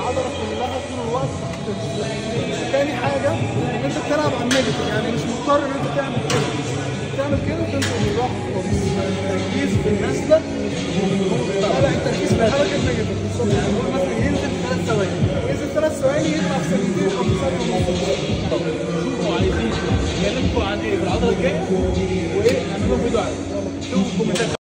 العضله كلها طول الوقت تاني حاجه ان انت بتلعب على النيجاتيف يعني مش مضطر ان انت تعمل كده تعمل كده تنزل بالراحه خالص التركيز في النزله لا لا التركيز في الحركه النيجاتيف بالظبط يعني هو مثلا ينزل في ثلاث ثواني ينزل ثلاث ثواني يطلع في ثانيتين او في ثانيه ونص شوفوا عايزين نكلمكم عن ايه في العضله الجايه